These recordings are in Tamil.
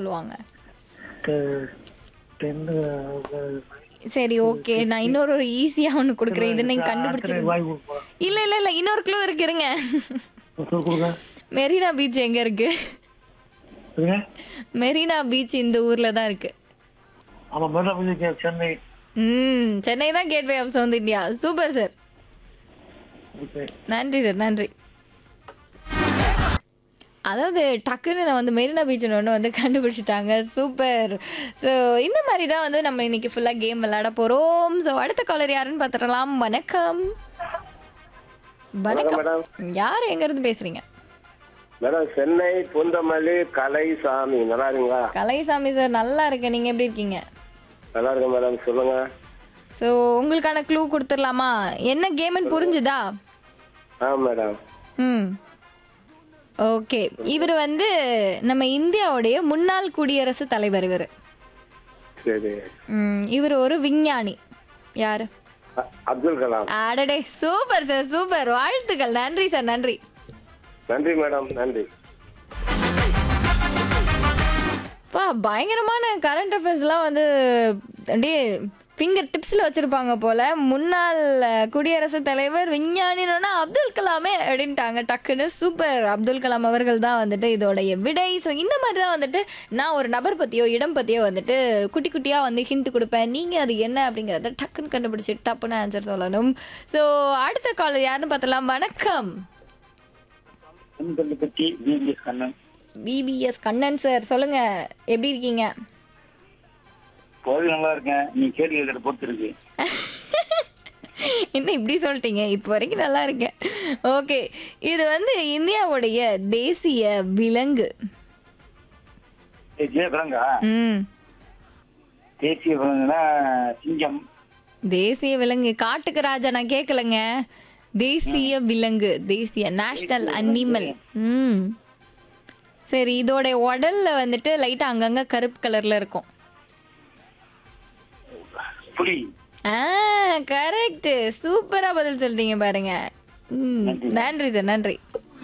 சொல்லுவாங்க தெ- தென்னு அஹ், சரி ஓகே நான் இன்னொரு ஒரு ஈஸியா ஒண்ணு கொடுக்குறேன் இது நீங்க ஆத்திரை கண்டுபிடிச்சிருங்க வாய் கொடுப்பா. இல்ல இல்ல இல்ல இன்னொரு க்ளூ இருக்கு இருங்க சொல் கொடுங்க மெரினா பீச் எங்க இருக்கு சொல்லுங்க மெரினா பீச் இந்த ஊர்ல தான் இருக்கு ஆமா மேடம் வந்து சென்னை ம் சென்னை தான் gateway of South India super sir okay நன்றி சார் நன்றி அதாவது டக்குன்னு நான் வந்து மெரினா பீச் ஒன்று வந்து கண்டுபிடிச்சிட்டாங்க சூப்பர் ஸோ இந்த மாதிரி தான் வந்து நம்ம இன்னைக்கு ஃபுல்லாக கேம் விளையாட போகிறோம் ஸோ அடுத்த காலர் யாருன்னு பார்த்துடலாம் வணக்கம் வணக்கம் யார் எங்கேருந்து பேசுறீங்க மேடம் சென்னை பூந்தமல்லி கலைசாமி நல்லா இருக்கீங்களா கலைசாமி சார் நல்லா இருக்கேன் நீங்கள் எப்படி இருக்கீங்க நல்லா இருக்கேன் மேடம் சொல்லுங்க ஸோ உங்களுக்கான க்ளூ கொடுத்துடலாமா என்ன கேம்னு புரிஞ்சுதா ஆ மேடம் ம் ஓகே இவர் வந்து நம்ம இந்தியாவுடைய முன்னாள் குடியரசுத் தலைவர் இவர் சரி இவர் ஒரு விஞ்ஞானி யாரு அ- அப்துல் கலாம் அடடே சூப்பர் சார் சூப்பர் வாழ்த்துக்கள் நன்றி சார் நன்றி நன்றி மேடம் நன்றி பா பயங்கரமான கரண்ட் அஃபேர்ஸ்லாம் வந்து அப்படியே ஃபிங்கர் டிப்ஸில் வச்சுருப்பாங்க போல முன்னாள் அஹ், குடியரசுத் தலைவர் விஞ்ஞானினா அப்துல் கலாமே அப்படின்ட்டாங்க டக்குன்னு சூப்பர் அப்துல் கலாம் அவர்கள் தான் வந்துட்டு இதோடைய விடை ஸோ இந்த மாதிரி தான் வந்துட்டு நான் ஒரு நபர் பற்றியோ இடம் பற்றியோ வந்துட்டு குட்டி குட்டியாக வந்து ஹிண்ட் கொடுப்பேன் நீங்கள் அது என்ன அப்படிங்கிறத டக்குன்னு கண்டுபிடிச்சி டப்புன்னு ஆன்சர் சொல்லணும் ஸோ அடுத்த கால் யாருன்னு பார்த்தலாம் வணக்கம் பெண்களை பற்றி PPS Kannan PPS Kannan sir சொல்லுங்க எப்படி இருக்கீங்க போது நல்லா இருக்கேன் நீ கேள்வி எழுதுற பொறுத்து இருக்கு என்ன இப்படி சொல்லிட்டீங்க இப்போ வரைக்கும் நல்லா இருக்கேன் ஓகே இது வந்து இந்தியாவுடைய தேசிய விலங்கு ஏய், ஜெய விலங்கா ம் தேசிய விலங்குனா சிங்கம் தேசிய விலங்கு காட்டுக்கு ராஜா நான் கேட்கலங்க தேசிய விலங்கு தேசிய நேஷனல் அனிமல் ம் சரி இதோட உடல்ல வந்துட்டு லைட்டா அங்கங்க கருப்பு கலர்ல இருக்கும் புலி ஆ கரெக்ட் சூப்பரா பதில் சொல்றீங்க பாருங்க ம், நன்றி சார் நன்றி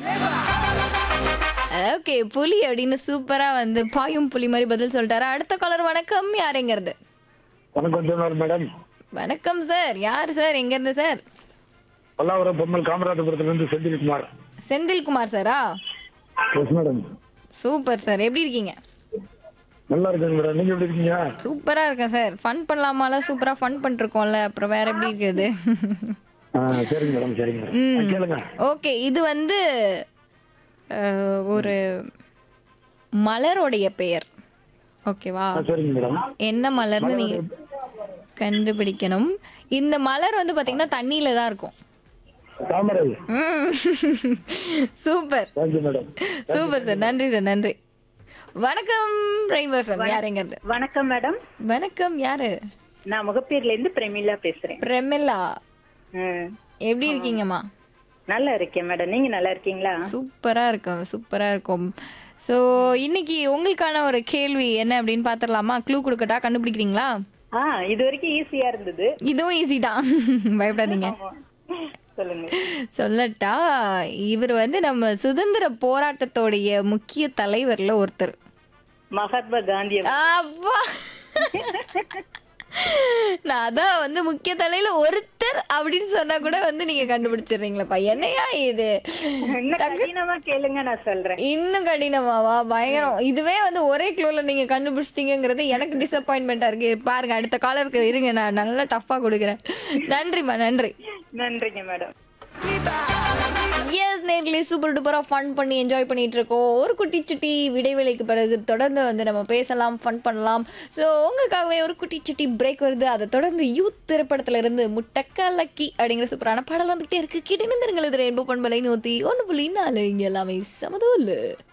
ஓகே புலி அப்படின்னு சூப்பரா வந்து பாயும் புலி மாதிரி பதில் சொல்லிட்டாரு அடுத்த காலர் வணக்கம் யாருங்கிறது வணக்கம் சொன்னார் மேடம் வணக்கம் சார் யார் சார் எங்க இருந்து சார் பல்லாவரம் பொம்மல் காமராஜபுரத்துல இருந்து செந்தில்குமார் செந்தில்குமார் சாரா எஸ் மேடம் சூப்பர் சார் எப்படி இருக்கீங்க நல்லா இருக்கேன் மேடம் நீங்க எப்படி இருக்கீங்க சூப்பரா இருக்கேன் சார் ஃபன் பண்ணலாமால சூப்பரா ஃபன் பண்ணிருக்கோம்ல அப்புறம் வேற எப்படி இருக்குது ஆ, சரிங்க மேடம் சரிங்க மேடம் ஆ, கேளுங்க ஓகே இது வந்து அஹ், ஒரு மலருடைய பெயர் ஓகேவா ஆ, சரிங்க மேடம் என்ன மலர்னு நீங்க கண்டுபிடிக்கணும் இந்த மலர் வந்து பாத்தீங்கன்னா தண்ணியில தான் இருக்கும் தாமரை ம். Super thank you madam super sir நன்றி சார் நன்றி வணக்கம் ரெயின்போ எஃப்எம் யாருங்கிறது வணக்கம் மேடம் வணக்கம் யாரு நான் முகப்பேர்ல இருந்து பிரமிளா பேசுறேன் பிரமிளா ம். எப்படி இருக்கீங்கம்மா நல்லா இருக்கேன் மேடம் நீங்க நல்லா இருக்கீங்களா சூப்பரா இருக்கும் சூப்பரா இருக்கும் ஸோ இன்னைக்கு உங்களுக்கான ஒரு கேள்வி என்ன அப்படின்னு பார்த்துடலாமா க்ளூ கொடுக்கட்டா கண்டுபிடிக்கிறீங்களா ஆ இது வரைக்கும் ஈஸியா இருந்தது இதுவும் ஈஸி தான் பயப்படாதீங்க சொல்லுங்க சொல்லட்டா இவர் வந்து நம்ம சுதந்திர போராட்டத்தோடைய முக்கிய தலைவர்ல ஒருத்தர் மகாத்மா காந்தி அவர்கள். அப்பா நான் அதான் வந்து முக்கிய தலையில ஒருத்தர் அப்படின்னு சொன்னா கூட வந்து நீங்க கண்டுபிடிச்சிடுறீங்களப்பா என்னையா இது இன்னும் கடினமா கேளுங்க நான் சொல்றேன் இன்னும் கடினமாவா பயங்கரம் இதுவே வந்து ஒரே க்ளூல நீங்க கண்டுபிடிச்சிட்டீங்கிறது எனக்கு டிசப்பாயின்மெண்டா இருக்கு பாருங்க அடுத்த காலருக்கு இருங்க நான் நல்லா டஃப்பா கொடுக்குறேன் நன்றிம்மா நன்றி நன்றிங்க மேடம் எஸ் நேர்லயே சூப்பர் டூப்பரா ஃபன் பண்ணி என்ஜாய் பண்ணிட்டு இருக்கோம் ஒரு குட்டி சுட்டி விடைவேளைக்கு பிறகு தொடர்ந்து வந்து நம்ம பேசலாம் ஃபன் பண்ணலாம் ஸோ உங்களுக்காகவே ஒரு குட்டி சுட்டி பிரேக் வருது அதை தொடர்ந்து யூத் திரைப்படத்துல இருந்து முட்டக்க லக்கி அப்படிங்கிற சூப்பரான பாடல் வந்துகிட்டே இருக்கு கிட்டணிந்திருங்கள் இது ரெயின்போ பண்பலை நூத்தி ஒன்று புள்ளி நாலு இங்க எல்லாமே சமதூல்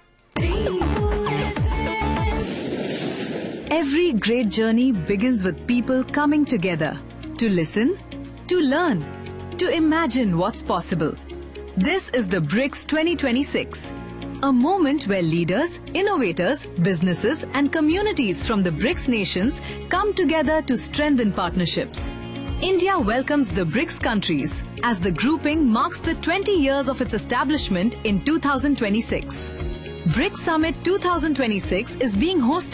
Every great journey begins with people coming together to listen, to learn, to imagine what's possible. This is the BRICS 2026, a moment where leaders, innovators, businesses, and communities from the BRICS nations come together to strengthen partnerships. India welcomes the BRICS countries as the grouping marks the 20 years of its establishment in 2026. BRICS Summit 2026 is being hosted